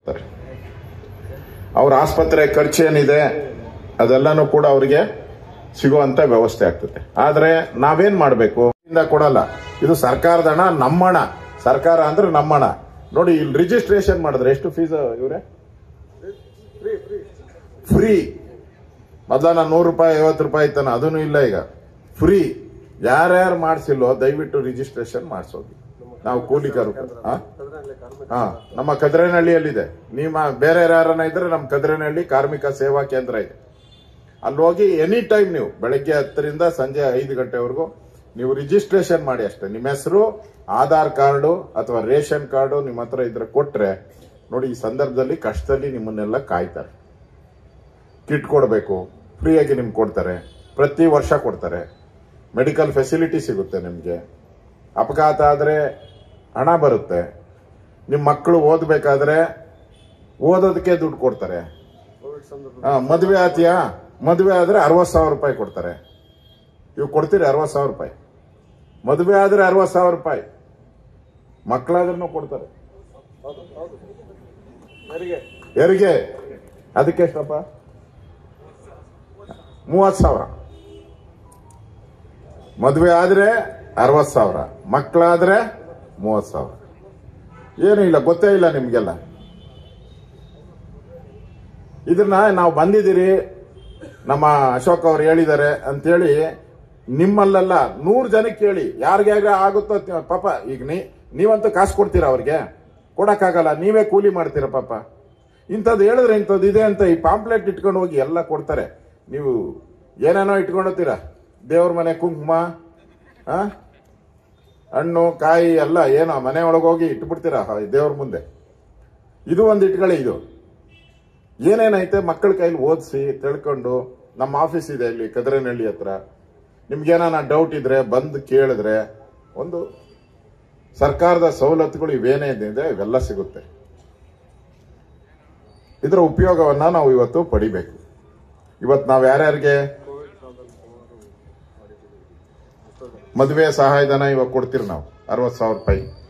ಅವ್ರ ಆಸ್ಪತ್ರೆ ಖರ್ಚೇನಿದೆ ಅದೆಲ್ಲನೂ ಕೂಡ ಅವರಿಗೆ ಸಿಗುವಂತ ವ್ಯವಸ್ಥೆ ಆಗ್ತದೆ ಆದ್ರೆ ನಾವೇನ್ ಮಾಡಬೇಕು ಇಂದ ಕೊಡಲ್ಲ ಇದು ಸರ್ಕಾರದ ಹಣ ನಮ್ಮಣ ಸರ್ಕಾರ ಅಂದ್ರೆ ನಮ್ಮಣ ನೋಡಿ ಇಲ್ಲಿ ರಿಜಿಸ್ಟ್ರೇಷನ್ ಮಾಡಿದ್ರೆ ಎಷ್ಟು ಫೀಸ್ ಇವ್ರೆ ಫ್ರೀ ಮೊದಲ ನೂರು ರೂಪಾಯಿ ಐವತ್ತು ರೂಪಾಯಿ ಇತ್ತಾನ ಅದನ್ನು ಇಲ್ಲ ಈಗ ಫ್ರೀ ಯಾರ್ಯಾರು ಮಾಡಿಸಿಲ್ವೋ ದಯವಿಟ್ಟು ರಿಜಿಸ್ಟ್ರೇಷನ್ ಮಾಡಿಸೋದು ನಾವು ಕೂಲಿಕರು ಹಾ ಹಾ ನಮ್ಮ ಕದ್ರೇನಹಳ್ಳಿಯಲ್ಲಿದೆ ನಿಮ್ಮ ಬೇರೆ ಯಾರನ್ನ ಇದ್ರೆ ನಮ್ಮ ಕದ್ರೇನಹಳ್ಳಿ ಕಾರ್ಮಿಕ ಸೇವಾ ಕೇಂದ್ರ ಇದೆ ಅಲ್ಲಿ ಹೋಗಿ ಎನಿ ಟೈಮ್ ನೀವು ಬೆಳಗ್ಗೆ ಹತ್ತರಿಂದ ಸಂಜೆ ಐದು ಗಂಟೆವರೆಗೂ ನೀವು ರಿಜಿಸ್ಟ್ರೇಷನ್ ಮಾಡಿ ಅಷ್ಟೇ ನಿಮ್ಮ ಹೆಸರು ಆಧಾರ್ ಕಾರ್ಡು ಅಥವಾ ರೇಷನ್ ಕಾರ್ಡು ನಿಮ್ಮ ಹತ್ರ ಇದ್ರೆ ಕೊಟ್ರೆ ನೋಡಿ ಈ ಸಂದರ್ಭದಲ್ಲಿ ಕಷ್ಟದಲ್ಲಿ ನಿಮ್ಮನ್ನೆಲ್ಲ ಕಾಯ್ತಾರೆ ಕಿಟ್ ಕೊಡಬೇಕು ಫ್ರೀಯಾಗಿ ನಿಮ್ಗೆ ಕೊಡ್ತಾರೆ ಪ್ರತಿ ವರ್ಷ ಕೊಡ್ತಾರೆ ಮೆಡಿಕಲ್ ಫೆಸಿಲಿಟಿ ಸಿಗುತ್ತೆ ನಿಮಗೆ ಅಪಘಾತ ಆದರೆ ಹಣ ಬರುತ್ತೆ ನಿಮ್ಮ ಮಕ್ಕಳು ಓದಬೇಕಾದ್ರೆ ಓದೋದಕ್ಕೆ ದುಡ್ಡು ಕೊಡ್ತಾರೆ ಆ, ಮದುವೆ ಆತಿಯಾ ಮದುವೆ ಆದ್ರೆ ಅರವತ್ತು ಸಾವಿರ ರೂಪಾಯಿ ಕೊಡ್ತಾರೆ ಇವು ಕೊಡ್ತೀರಿ ಅರವತ್ತು ಸಾವಿರ ರೂಪಾಯಿ ಮದುವೆ ಆದ್ರೆ ಅರವತ್ತು ಸಾವಿರ ರೂಪಾಯಿ ಮಕ್ಕಳಾದ್ರೂ ಕೊಡ್ತಾರೆ ಹೆರಿಗೆ ಅದಕ್ಕೆ ಎಷ್ಟಪ್ಪ ಮೂವತ್ತು ಸಾವಿರ ಮದುವೆ ಆದ್ರೆ ಅರವತ್ತು ಸಾವಿರ ಮಕ್ಕಳಾದ್ರೆ ಮೂವತ್ತು ಸಾವಿರ ಏನೂ ಇಲ್ಲ ಗೊತ್ತೇ ಇಲ್ಲ ನಿಮ್ಗೆಲ್ಲ ಇದನ್ನ ನಾವು ಬಂದಿದ್ದೀರಿ ನಮ್ಮ ಅಶೋಕ್ ಅವ್ರು ಹೇಳಿದ್ದಾರೆ ಅಂತೇಳಿ ನಿಮ್ಮಲ್ಲೆಲ್ಲ ನೂರು ಜನಕ್ಕೆ ಹೇಳಿ ಯಾರಿಗ್ಯಾಗ ಆಗುತ್ತೋ ತ- ಪಾಪ ಈಗ ನೀ ನೀವಂತೂ ಕಾಸು ಕೊಡ್ತೀರಾ ಅವ್ರಿಗೆ ಕೊಡಕ್ಕಾಗಲ್ಲ ನೀವೇ ಕೂಲಿ ಮಾಡ್ತೀರಾ ಪಾಪ ಇಂಥದ್ದು ಹೇಳಿದ್ರೆ ಇಂಥದ್ದು ಇದೆ ಅಂತ ಈ ಪಾಂಪ್ಲೆಟ್ ಇಟ್ಕೊಂಡು ಹೋಗಿ ಎಲ್ಲ ಕೊಡ್ತಾರೆ ನೀವು ಏನೇನೋ ಇಟ್ಕೊಂಡು ಹೋಗ್ತೀರಾ ದೇವ್ರ ಮನೆ ಕುಂಕುಮ ಆ? ಹಣ್ಣು ಕಾಯಿ ಎಲ್ಲ ಏನೋ ಮನೆ ಒಳಗೆ ಹೋಗಿ ಇಟ್ಬಿಡ್ತೀರಾ ದೇವ್ರ ಮುಂದೆ ಇದು ಒಂದು ಇಟ್ಕೊಳ್ಳಿ ಇದು ಏನೇನೈತೆ ಮಕ್ಕಳ ಕೈಲಿ ಓದಿಸಿ ತಿಳ್ಕೊಂಡು ನಮ್ಮ ಆಫೀಸ್ ಇದೆ ಇಲ್ಲಿ ಕದರನಹಳ್ಳಿ ಹತ್ರ ನಿಮ್ಗೇನಾನ ಡೌಟ್ ಇದ್ರೆ ಬಂದು ಕೇಳಿದ್ರೆ ಒಂದು ಸರ್ಕಾರದ ಸವಲತ್ತುಗಳು ಇವೇನೇನಿದೆ ಇವೆಲ್ಲ ಸಿಗುತ್ತೆ ಇದರ ಉಪಯೋಗವನ್ನ ನಾವು ಇವತ್ತು ಪಡಿಬೇಕು ಇವತ್ತು ನಾವು ಯಾರ್ಯಾರಿಗೆ ಮದುವೆ ಸಹಾಯಧನ ಇವಾಗ ಕೊಡ್ತೀರಿ ನಾವು ಅರವತ್ತು ಸಾವಿರ ರೂಪಾಯಿ